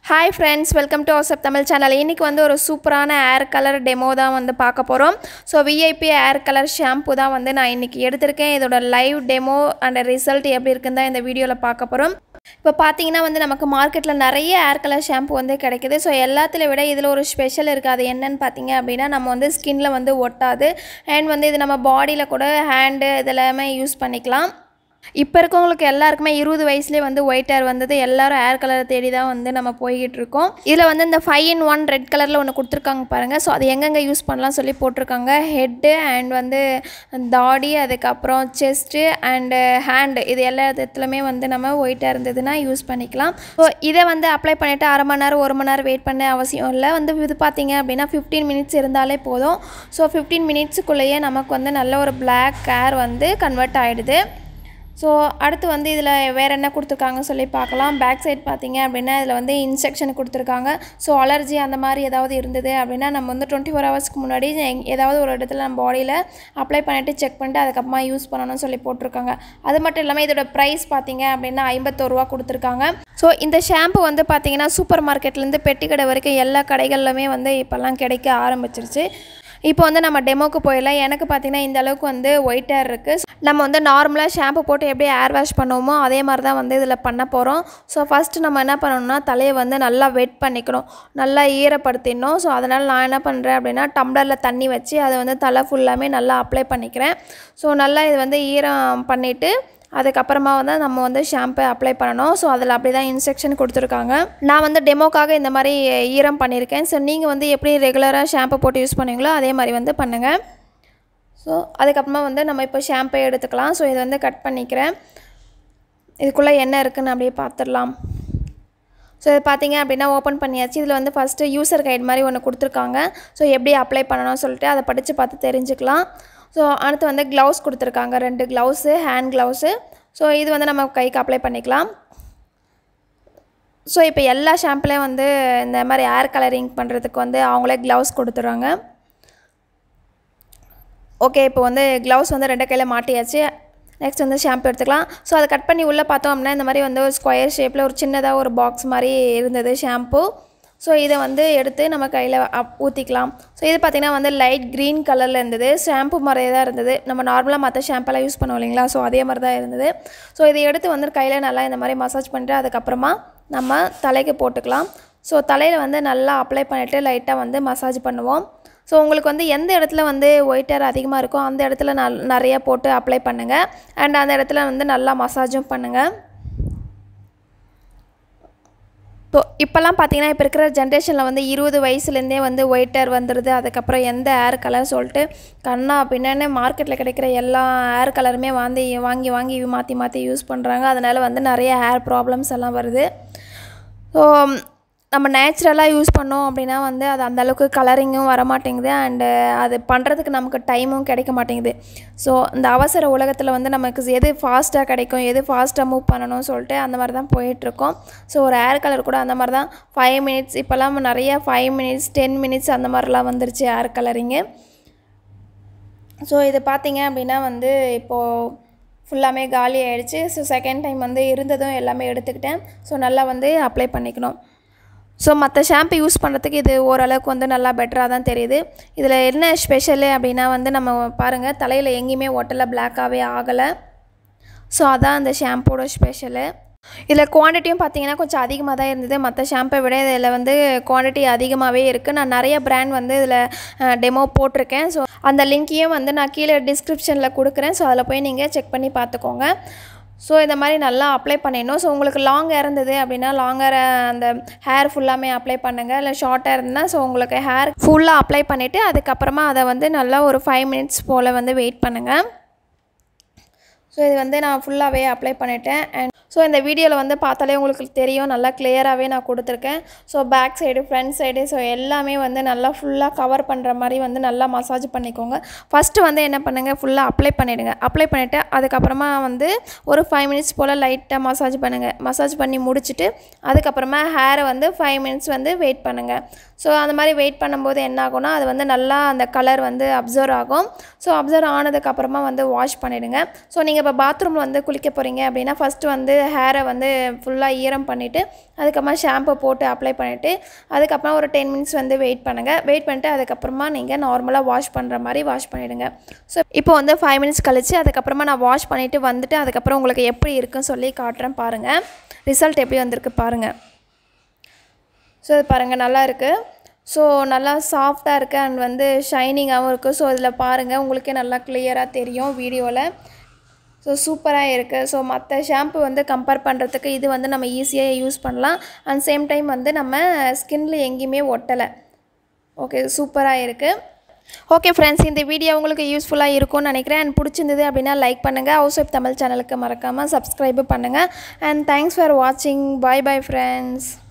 hi friends welcome to அவசப் Tamil channel இன்றைக்கி வந்து ஒரு சூப்பரான ஏர் கலர் டெமோ தான் வந்து பார்க்க போகிறோம் so VIP air colour shampoo தான் வந்து நான் இன்றைக்கி எடுத்திருக்கேன் இதோட லைவ் டெமோ அண்ட் ரிசல்ட் எப்படி இருக்குன்னு தான் இந்த வீடியோவில் பார்க்க போகிறோம் இப்போ பார்த்தீங்கன்னா வந்து நமக்கு மார்க்கெட்டில் நிறைய ஏர் கலர் ஷாம்பு வந்து கிடைக்குது ஸோ எல்லாத்துல விட இதில் ஒரு ஸ்பெஷல் இருக்குது அது என்னன்னு பார்த்தீங்க அப்படின்னா நம்ம வந்து ஸ்கின்ல வந்து ஒட்டாது அண்ட் வந்து இது நம்ம பாடியில் கூட ஹேண்டு இதெல்லாமே யூஸ் பண்ணிக்கலாம் இப்போ இருக்கவங்களுக்கு எல்லாருக்குமே இருபது வயசுலேயே வந்து ஒயிட் ஹேர் வந்தது எல்லாரும் ஹேர் கலரை தேடி தான் வந்து நம்ம போய்கிட்டு இருக்கோம் இதில் வந்து இந்த ஃபைவ் இன் ஒன் ரெட் கலரில் ஒன்று கொடுத்துருக்காங்க பாருங்கள் ஸோ அது எங்கெங்கே யூஸ் பண்ணலாம் சொல்லி போட்டிருக்காங்க ஹெட்டு அண்ட் வந்து தாடி அதுக்கப்புறம் செஸ்ட்டு அண்டு ஹேண்டு இது எல்லா இடத்துலையுமே வந்து நம்ம ஒயிட் ஹேர் இருந்ததுன்னா யூஸ் பண்ணிக்கலாம் ஸோ இதை வந்து அப்ளை பண்ணிவிட்டு அரை மணி நேரம் ஒரு மணி நேரம் வெயிட் பண்ண அவசியம் இல்லை வந்து இது பார்த்தீங்க அப்படின்னா ஃபிஃப்டீன் மினிட்ஸ் இருந்தாலே போதும் ஸோ ஃபிஃப்டீன் மினிட்ஸுக்குள்ளேயே நமக்கு வந்து நல்ல ஒரு பிளாக் ஹேர் வந்து கன்வெர்ட் ஆகிடுது ஸோ அடுத்து வந்து இதில் வேறு என்ன கொடுத்துருக்காங்கன்னு சொல்லி பார்க்கலாம் பேக் சைட் பார்த்தீங்க அப்படின்னா இதில் வந்து இன்ஸ்ட்ரக்ஷன் கொடுத்துருக்காங்க ஸோ அலர்ஜி அந்த மாதிரி ஏதாவது இருந்தது அப்படின்னா நம்ம வந்து டுவெண்ட்டி ஃபோர் ஹவர்ஸ்க்கு முன்னாடி எங்- ஏதாவது ஒரு இடத்துல நம்ம பாடியில் அப்ளை பண்ணிவிட்டு செக் பண்ணிட்டு அதுக்கப்புறமா யூஸ் பண்ணணும்னு சொல்லி போட்டிருக்காங்க அது மட்டும் இல்லாமல் இதோட ப்ரைஸ் பார்த்தீங்க அப்படின்னா ஐம்பத்தோரு ரூபா கொடுத்துருக்காங்க ஸோ இந்த ஷாம்பு வந்து பார்த்தீங்கன்னா சூப்பர் மார்க்கெட்லேருந்து பெட்டி கடை வரைக்கும் எல்லா கடைகள்லையுமே வந்து இப்போல்லாம் கிடைக்க ஆரம்பிச்சிருச்சு இப்போ வந்து நம்ம டெமோக்கு போயிடலாம் எனக்கு பார்த்தீங்கன்னா இந்த அளவுக்கு வந்து ஒயிட் ஹேர் இருக்குது நம்ம வந்து நார்மலாக ஷாம்பு போட்டு எப்படி ஹேர் வாஷ் பண்ணுவோமோ அதே மாதிரி தான் வந்து இதில் பண்ண போகிறோம் ஸோ ஃபஸ்ட்டு நம்ம என்ன பண்ணணும்னா தலையை வந்து நல்லா வெட் பண்ணிக்கணும் நல்லா ஈரப்படுத்திடணும் ஸோ அதனால் நான் என்ன பண்ணுறேன் அப்படின்னா டம்ளரில் தண்ணி வச்சு அதை வந்து தலை ஃபுல்லாமே நல்லா அப்ளை பண்ணிக்கிறேன் ஸோ நல்லா இது வந்து ஈரம் பண்ணிவிட்டு அதுக்கப்புறமா வந்து நம்ம வந்து ஷாம்பு அப்ளை பண்ணணும் ஸோ அதில் அப்படி தான் இன்ஸ்ட்ரக்ஷன் கொடுத்துருக்காங்க நான் வந்து டெமோக்காக இந்த மாதிரி ஈரம் பண்ணியிருக்கேன் ஸோ நீங்கள் வந்து எப்படி ரெகுலராக ஷாம்பு போட்டு யூஸ் பண்ணுவீங்களோ அதே மாதிரி வந்து பண்ணுங்கள் ஸோ அதுக்கப்புறமா வந்து நம்ம இப்போ ஷாம்பை எடுத்துக்கலாம் ஸோ இதை வந்து கட் பண்ணிக்கிறேன் இதுக்குள்ளே என்ன இருக்குன்னு அப்படியே பார்த்துடலாம் ஸோ இது பார்த்தீங்க அப்படின்னா ஓப்பன் பண்ணியாச்சு இதில் வந்து ஃபஸ்ட்டு யூசர் கைடு மாதிரி ஒன்று கொடுத்துருக்காங்க ஸோ எப்படி அப்ளை பண்ணணும்னு சொல்லிட்டு அதை படித்து பார்த்து தெரிஞ்சுக்கலாம் ஸோ அடுத்து வந்து க்ளவுஸ் கொடுத்துருக்காங்க ரெண்டு க்ளவுஸு ஹேண்ட் க்ளவுஸு ஸோ இது வந்து நம்ம கைக்கு அப்ளை பண்ணிக்கலாம் ஸோ இப்போ எல்லா ஷாம்புலேயும் வந்து இந்த மாதிரி ஏர் கலரிங் பண்ணுறதுக்கு வந்து அவங்களே க்ளவுஸ் கொடுத்துட்றாங்க ஓகே இப்போ வந்து க்ளவுஸ் வந்து ரெண்டு கையில் மாட்டியாச்சு நெக்ஸ்ட் வந்து ஷாம்பு எடுத்துக்கலாம் ஸோ அதை கட் பண்ணி உள்ளே பார்த்தோம் அப்படின்னா இந்த மாதிரி வந்து ஒரு ஸ்கொயர் ஷேப்பில் ஒரு சின்னதாக ஒரு பாக்ஸ் மாதிரி இருந்தது ஷாம்பு ஸோ இதை வந்து எடுத்து நம்ம கையில் ஊற்றிக்கலாம் ஸோ இது பார்த்திங்கன்னா வந்து லைட் க்ரீன் கலரில் இருந்தது ஷாம்பு மாதிரியே தான் இருந்தது நம்ம நார்மலாக மற்ற ஷாம்பெல்லாம் யூஸ் பண்ணுவோம் இல்லைங்களா ஸோ அதே மாதிரி தான் இருந்தது ஸோ இதை எடுத்து வந்து கையில் நல்லா இந்த மாதிரி மசாஜ் பண்ணிட்டு அதுக்கப்புறமா நம்ம தலைக்கு போட்டுக்கலாம் ஸோ தலையில் வந்து நல்லா அப்ளை பண்ணிவிட்டு லைட்டாக வந்து மசாஜ் பண்ணுவோம் ஸோ உங்களுக்கு வந்து எந்த இடத்துல வந்து ஒயிட் ஹேர் அதிகமாக இருக்கோ அந்த இடத்துல நல் நிறைய போட்டு அப்ளை பண்ணுங்கள் அண்ட் அந்த இடத்துல வந்து நல்லா மசாஜும் பண்ணுங்கள் ஸோ இப்போல்லாம் பார்த்தீங்கன்னா இப்போ இருக்கிற ஜென்ரேஷனில் வந்து இருபது வயசுலேருந்தே வந்து ஒயிட் ஹேர் வந்துடுது அதுக்கப்புறம் எந்த ஹேர் கலர் சொல்லிட்டு கண்ணா பின்னான்னு மார்க்கெட்டில் கிடைக்கிற எல்லா ஹேர் கலருமே வாங்கி வாங்கி வாங்கி மாற்றி மாற்றி யூஸ் பண்ணுறாங்க அதனால் வந்து நிறைய ஹேர் ப்ராப்ளம்ஸ் எல்லாம் வருது ஸோ நம்ம நேச்சுரலாக யூஸ் பண்ணோம் அப்படின்னா வந்து அது அந்த அளவுக்கு கலரிங்கும் வர மாட்டேங்குது அண்டு அது பண்ணுறதுக்கு நமக்கு டைமும் கிடைக்க மாட்டேங்குது ஸோ இந்த அவசர உலகத்தில் வந்து நமக்கு எது ஃபாஸ்ட்டாக கிடைக்கும் எது ஃபாஸ்ட்டாக மூவ் பண்ணணும்னு சொல்லிட்டு அந்த மாதிரி தான் போயிட்டுருக்கோம் ஸோ ஒரு ஹேர் கலர் கூட அந்த மாதிரி தான் ஃபைவ் மினிட்ஸ் இப்போல்லாம் நிறைய ஃபைவ் மினிட்ஸ் டென் மினிட்ஸ் அந்த மாதிரிலாம் வந்துருச்சு ஹேர் கலரிங்கு ஸோ இது பார்த்தீங்க அப்படின்னா வந்து இப்போது ஃபுல்லாமே காலி ஆயிடுச்சு ஸோ செகண்ட் டைம் வந்து இருந்ததும் எல்லாமே எடுத்துக்கிட்டேன் ஸோ நல்லா வந்து அப்ளை பண்ணிக்கணும் ஸோ மற்ற ஷாம்பு யூஸ் பண்ணுறதுக்கு இது ஓரளவுக்கு வந்து நல்லா பெட்டராக தான் தெரியுது இதில் என்ன ஸ்பெஷலு அப்படின்னா வந்து நம்ம பாருங்கள் தலையில் எங்கேயுமே ஒட்டலை பிளாக்காகவே ஆகலை ஸோ அதான் அந்த ஷாம்போட ஸ்பெஷலு இதில் குவான்டிட்டியும் பார்த்தீங்கன்னா கொஞ்சம் அதிகமாக தான் இருந்தது மற்ற ஷாம்பை விட இதில் வந்து குவான்டிட்டி அதிகமாகவே இருக்குது நான் நிறைய பிராண்ட் வந்து இதில் டெமோ போட்டிருக்கேன் ஸோ அந்த லிங்க்கையும் வந்து நான் கீழே டிஸ்கிரிப்ஷனில் கொடுக்குறேன் ஸோ அதில் போய் நீங்கள் செக் பண்ணி பார்த்துக்கோங்க ஸோ இந்த மாதிரி நல்லா அப்ளை பண்ணிடணும் ஸோ உங்களுக்கு லாங் ஹேர் இருந்தது அப்படின்னா லாங் ஹேர் அந்த ஹேர் ஃபுல்லாமே அப்ளை பண்ணுங்கள் இல்லை ஷார்ட் ஹேர் இருந்தால் ஸோ உங்களுக்கு ஹேர் ஃபுல்லாக அப்ளை பண்ணிவிட்டு அதுக்கப்புறமா அதை வந்து நல்லா ஒரு ஃபைவ் மினிட்ஸ் போல் வந்து வெயிட் பண்ணுங்கள் ஸோ இது வந்து நான் ஃபுல்லாகவே அப்ளை பண்ணிட்டேன் அண்ட் ஸோ இந்த வீடியோவில் வந்து பார்த்தாலே உங்களுக்கு தெரியும் நல்லா கிளியராகவே நான் கொடுத்துருக்கேன் so back side front side so எல்லாமே வந்து நல்லா ஃபுல்லாக கவர் பண்ணுற மாதிரி வந்து நல்லா மசாஜ் பண்ணிக்கோங்க ஃபஸ்ட்டு வந்து என்ன பண்ணுங்கள் ஃபுல்லாக அப்ளை பண்ணிவிடுங்க அப்ளை பண்ணிவிட்டு அதுக்கப்புறமா வந்து ஒரு ஃபைவ் மினிட்ஸ் போல் லைட்டாக மசாஜ் பண்ணுங்கள் மசாஜ் பண்ணி முடிச்சுட்டு அதுக்கப்புறமா ஹேரை வந்து ஃபைவ் மினிட்ஸ் வந்து வெயிட் பண்ணுங்கள் ஸோ அந்த மாதிரி வெயிட் பண்ணும்போது என்ன ஆகும்னா அது வந்து நல்லா அந்த கலர் வந்து அப்சர்வ் ஆகும் ஸோ அப்சர்வ் ஆனதுக்கப்புறமா வந்து வாஷ் பண்ணிவிடுங்க ஸோ நீங்கள் இப்போ பாத்ரூமில் வந்து குளிக்க போகிறீங்க அப்படின்னா ஃபஸ்ட்டு வந்து ஹேரை வந்து ஃபுல்லாக ஈரம் பண்ணிவிட்டு அதுக்கப்புறமா ஷாம்பு போட்டு அப்ளை பண்ணிவிட்டு அதுக்கப்புறம் ஒரு டென் மினிட்ஸ் வந்து வெயிட் பண்ணுங்கள் வெயிட் பண்ணிட்டு அதுக்கப்புறமா நீங்கள் நார்மலாக வாஷ் பண்ணுற மாதிரி வாஷ் பண்ணிவிடுங்க ஸோ இப்போ வந்து ஃபைவ் மினிட்ஸ் கழிச்சு அதுக்கப்புறமா நான் வாஷ் பண்ணிவிட்டு வந்துட்டு அதுக்கப்புறம் உங்களுக்கு எப்படி இருக்குன்னு சொல்லி காட்டுறேன் பாருங்கள் ரிசல்ட் எப்படி வந்திருக்கு பாருங்கள் ஸோ இது பாருங்கள் நல்லா இருக்குது ஸோ நல்லா சாஃப்டாக இருக்குது அண்ட் வந்து ஷைனிங்காகவும் இருக்குது ஸோ இதில் பாருங்கள் உங்களுக்கே நல்லா கிளியராக தெரியும் வீடியோவில் ஸோ சூப்பராக இருக்குது ஸோ மற்ற ஷாம்பு வந்து கம்பேர் பண்ணுறதுக்கு இது வந்து நம்ம ஈஸியாக யூஸ் பண்ணலாம் அண்ட் சேம் டைம் வந்து நம்ம ஸ்கின்ல எங்கேயுமே ஒட்டலை ஓகே சூப்பராக இருக்குது ஓகே ஃப்ரெண்ட்ஸ் இந்த வீடியோ உங்களுக்கு யூஸ்ஃபுல்லாக இருக்கும்னு நினைக்கிறேன் அண்ட் பிடிச்சிருந்தது அப்படின்னா லைக் பண்ணுங்கள் ஹவுஸ் ஒய்ஃப் தமிழ் சேனலுக்கு மறக்காமல் சப்ஸ்கிரைபு பண்ணுங்கள் அண்ட் தேங்க்ஸ் ஃபார் வாட்சிங் பாய் பாய் ஃப்ரெண்ட்ஸ்